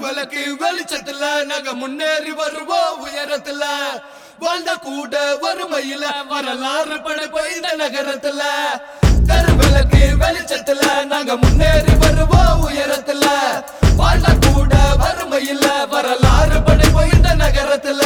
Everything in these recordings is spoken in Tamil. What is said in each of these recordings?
விளக்கு வெளிச்சத்துல நாங்க முன்னேறி வருவோம் உயரத்துல வாழ்ந்த கூட வறுமையில வரலாறு படைப்போம் இந்த நகரத்துல தெரு விளக்கு வெளிச்சத்துல நாங்க முன்னேறி வருவோம் உயரத்துல வாழ்ந்த கூட வறுமையில வரலாறு படைப்போம் இந்த நகரத்துல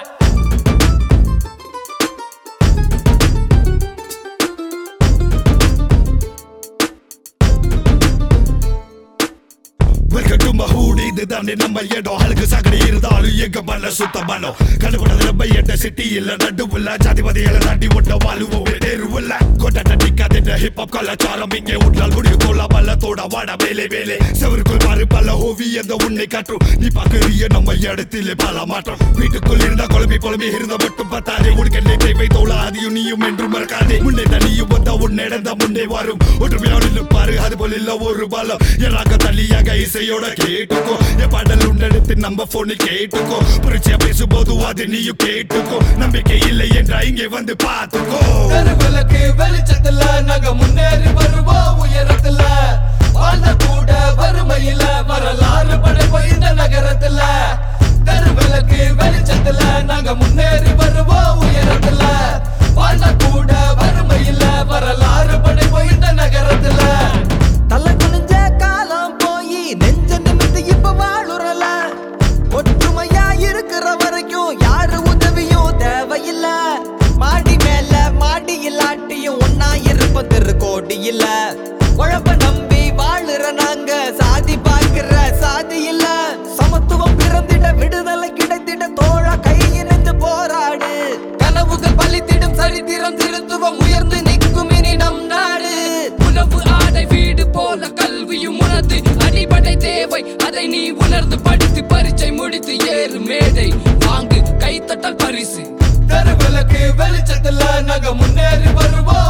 வெல்கம் டு மஹூட் இதுதானே நம்ம இடம் அழுக்கு சாக்கடை இருந்தாலும் எங்க மல்ல சுத்தமானோ கண்டுபிடாத நம்ம எட்ட சிட்டி இல்ல நடுவுல ஜாதிபதியில தாண்டி ஒட்ட வாழுவோம் நேருவுல கொண்டாட்ட நிக்காத ஹிப் ஹாப் கலாச்சாரம் இங்கே உன்னால் முடியும் தோலா பல்லத்தோட வாட வேலை வேலை செவருக்குள் மாறு பல ஓவியந்த உன்னை காட்டும் நீ பாக்குறிய நம்ம இடத்திலே பல மாற்றம் வீட்டுக்குள் இருந்தா குழம்பி குழம்பி இருந்த மட்டும் பத்தாதே உனக்கு தேவை தோலா அதையும் நீயும் என்று மறக்காதே முன்னே தனியும் வந்தா உன் நடந்த முன்னே வரும் ஒற்றுமையோடு நிற்பாரு அது போல இல்ல ஒரு பலம் எல்லாங்க தள்ளியாக இசையோட கேட்டுக்கோ என் பாடல் உண்டெடுத்து நம்ம போனில் கேட்டுக்கோ புரிச்சியா பேசும்போது அது நீயும் கேட்டுக்கோ நம்பிக்கை இல்லை என்றா இங்கே வந்து பார்த்துக்கோ தெரு விளக்கு வெளிச்சத்துல நாங்க முன்னேறி வருவோம் உயரத்துல வாழ்ந்த கூட வறுமையில வரலாறு படைப்போம் இந்த நகரத்துல தெரு விளக்கு வெளிச்சத்துல நாங்க முன்னேறி வருவோம் உயரத்துல வாழ்ந்த கூட வறுமையில வரலாறு படைப்போம் இந்த நகரத்துல தலை குனிஞ்ச காலம் போய் நெஞ்ச நிமிர்ந்து இப்ப வாழுறல ஒற்றுமையா இருக்கிற வரைக்கும் யாரு உதவியும் தேவையில்ல மாடி மேல மாடி இல்லாட்டியும் ஒன்னா இருப்ப திரு கோடி இல்ல உழப்ப நம்பி வாழுற நாங்க சாதி பார்க்கிற சாதி இல்ல சமத்துவம் பிறந்திட விடுதலை கிடைத்திட தோழா கை இணைந்து போராடு கனவுகள் பலித்திடும் சரித்திரம் திருத்துவம் உயர்ந்து நிற்கும் இனி நம் நாடு உணவு ஆடை வீடு போல கல்வியும் உனது அடிப்படை தேவை அதை நீ உணர்ந்து படித்து பரீட்சை முடித்து ஏறு மேடை வாங்கு கைத்தட்டல் பரிசு தெரு விளக்கு வெளிச்சத்துல நாங்க முன்னேறி வருவோம்